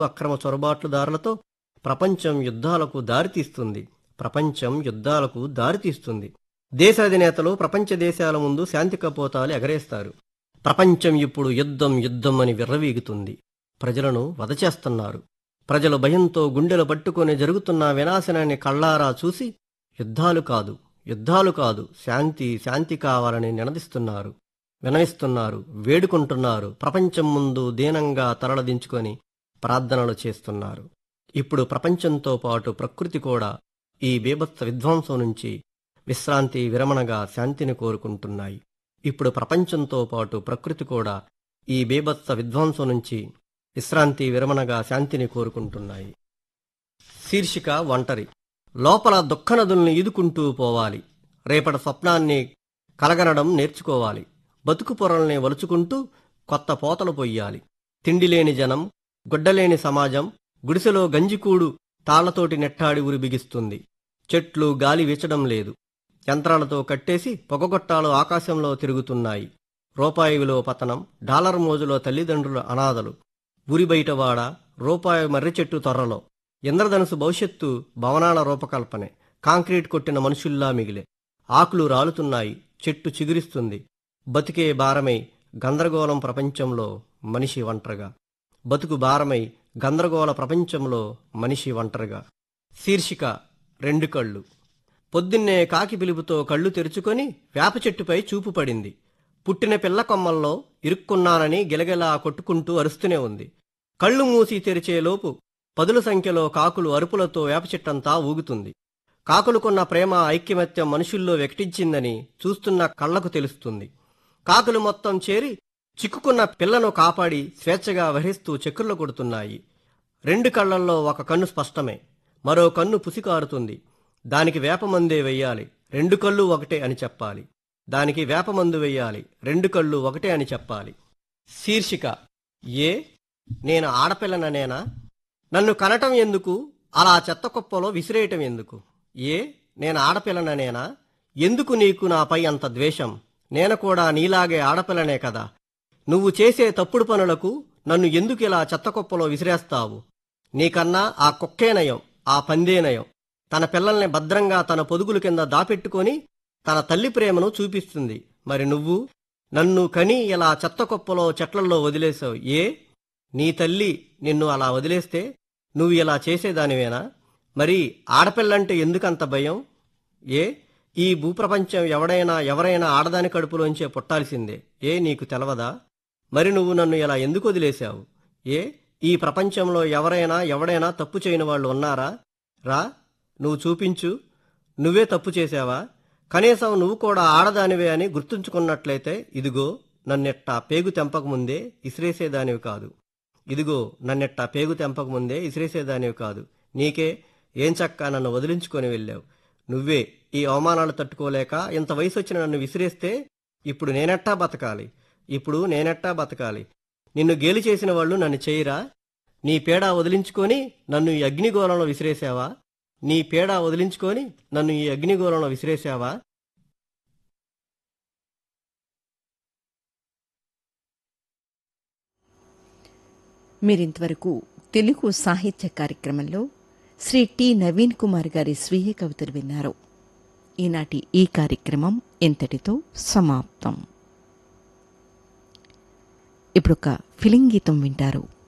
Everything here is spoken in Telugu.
అక్రమ చొరబాట్లుదారులతో ప్రపంచం యుద్ధాలకు దారితీస్తుంది ప్రపంచం యుద్ధాలకు దారితీస్తుంది దేశ అధినేతలు ప్రపంచ దేశాల ముందు శాంతి కపోతాలు ఎగరేస్తారు ప్రపంచం ఇప్పుడు యుద్ధం యుద్ధం అని విర్రవీగుతుంది ప్రజలను వధచేస్తున్నారు ప్రజలు భయంతో గుండెలు పట్టుకొని జరుగుతున్న వినాశనాన్ని కళ్ళారా చూసి యుద్ధాలు కాదు యుద్ధాలు కాదు శాంతి శాంతి కావాలని నినదిస్తున్నారు వినవిస్తున్నారు వేడుకుంటున్నారు ప్రపంచం ముందు దీనంగా తలలదించుకొని ప్రార్థనలు చేస్తున్నారు ఇప్పుడు ప్రపంచంతో పాటు ప్రకృతి కూడా ఈ బీభత్స విధ్వంసం నుంచి విశ్రాంతి విరమణగా శాంతిని కోరుకుంటున్నాయి ఇప్పుడు ప్రపంచంతో పాటు ప్రకృతి కూడా ఈ బీభత్స విధ్వంసం నుంచి విశ్రాంతి విరమణగా శాంతిని కోరుకుంటున్నాయి శీర్షిక ఒంటరి లోపల దుఃఖనదుల్ని ఈదుకుంటూ పోవాలి రేపటి స్వప్నాన్ని కలగనడం నేర్చుకోవాలి బతుకు పొరల్ని వలుచుకుంటూ కొత్త పోతలు పొయ్యాలి తిండిలేని జనం గుడ్డలేని సమాజం గుడిసెలో గంజికూడు తాళ్లతోటి నెట్టాడి ఉరి బిగిస్తుంది చెట్లు గాలి వీచడం లేదు యంత్రాలతో కట్టేసి పొగగొట్టాలు ఆకాశంలో తిరుగుతున్నాయి రూపాయి విలువ పతనం డాలర్ మోజులో తల్లిదండ్రుల అనాథలు ఊరి బయటవాడ రూపాయి మర్రి చెట్టు తొర్రలో ఇంద్రధనుసు భవిష్యత్తు భవనాల రూపకల్పనే కాంక్రీట్ కొట్టిన మనుషుల్లా మిగిలే ఆకులు రాలుతున్నాయి చెట్టు చిగురిస్తుంది బతికే భారమై గందరగోళం ప్రపంచంలో మనిషి ఒంటరిగా బతుకు భారమై గందరగోళ ప్రపంచంలో మనిషి ఒంటరిగా శీర్షిక రెండు కళ్ళు పొద్దున్నే కాకి పిలుపుతో కళ్ళు తెరుచుకొని వేప చెట్టుపై చూపు పడింది పుట్టిన పిల్ల కొమ్మల్లో ఇరుక్కున్నానని గిలగిలా కొట్టుకుంటూ అరుస్తూనే ఉంది కళ్ళు మూసి తెరిచేలోపు పదుల సంఖ్యలో కాకులు అరుపులతో వేప చెట్టంతా ఊగుతుంది కాకులకున్న ప్రేమ ఐక్యమత్యం మనుషుల్లో వికటించిందని చూస్తున్న కళ్లకు తెలుస్తుంది కాకులు మొత్తం చేరి చిక్కుకున్న పిల్లను కాపాడి స్వేచ్ఛగా వహిస్తూ చక్రులు కొడుతున్నాయి రెండు కళ్ళల్లో ఒక కన్ను స్పష్టమే మరో కన్ను పుసికారుతుంది దానికి వేపమందే వెయ్యాలి రెండు కళ్ళు ఒకటే అని చెప్పాలి దానికి వేపమందు వెయ్యాలి రెండు కళ్ళు ఒకటే అని చెప్పాలి శీర్షిక ఏ నేను ఆడపిల్లననేనా నన్ను కనటం ఎందుకు అలా చెత్త కుప్పలో విసిరేయటం ఎందుకు ఏ నేను ఆడపిల్లననేనా ఎందుకు నీకు నాపై అంత ద్వేషం నేను కూడా నీలాగే ఆడపిల్లనే కదా నువ్వు చేసే తప్పుడు పనులకు నన్ను ఎందుకు ఇలా చెత్త కుప్పలో విసిరేస్తావు నీకన్నా ఆ కుక్కే నయం ఆ పందే నయం తన పిల్లల్ని భద్రంగా తన పొదుగుల కింద దాపెట్టుకొని తన తల్లి ప్రేమను చూపిస్తుంది మరి నువ్వు నన్ను కని ఇలా చెత్త కుప్పలో చెట్లల్లో వదిలేశావు ఏ నీ తల్లి నిన్ను అలా వదిలేస్తే నువ్వు ఇలా చేసేదానివేనా మరి ఆడపిల్లంటే ఎందుకంత భయం ఏ ఈ భూప్రపంచం ఎవడైనా ఎవరైనా ఆడదాని కడుపులోంచే పుట్టాల్సిందే ఏ నీకు తెలవదా మరి నువ్వు నన్ను ఇలా ఎందుకు వదిలేశావు ఏ ఈ ప్రపంచంలో ఎవరైనా ఎవడైనా తప్పు చేయని వాళ్ళు ఉన్నారా రా నువ్వు చూపించు నువ్వే తప్పు చేశావా కనీసం నువ్వు కూడా ఆడదానివే అని గుర్తుంచుకున్నట్లయితే ఇదిగో నన్నెట్టా పేగు తెంపకముందే ఇసిరేసేదానివి కాదు ఇదిగో నన్నెట్టా పేగు తెంపకముందే ఇసిరేసేదానివి కాదు నీకే ఏం చక్కా నన్ను వదిలించుకొని వెళ్ళావు నువ్వే ఈ అవమానాలు తట్టుకోలేక ఇంత వయసు వచ్చిన నన్ను విసిరేస్తే ఇప్పుడు నేనెట్టా బతకాలి ఇప్పుడు నేనెట్టా బతకాలి నిన్ను గేలి చేసిన వాళ్ళు నన్ను చేయరా నీ పేడ వదిలించుకొని నన్ను ఈ అగ్నిగోళంలో విసిరేశావా నీ పేడ వదిలించుకొని నన్ను ఈ అగ్నిగోళంలో విసిరేశావా మీరింతవరకు తెలుగు సాహిత్య కార్యక్రమంలో శ్రీ టి నవీన్ కుమార్ గారి స్వీయ కవితలు విన్నారు ఈనాటి ఈ కార్యక్రమం ఇంతటితో సమాప్తం ఇప్పుడొక ఫిలిం గీతం వింటారు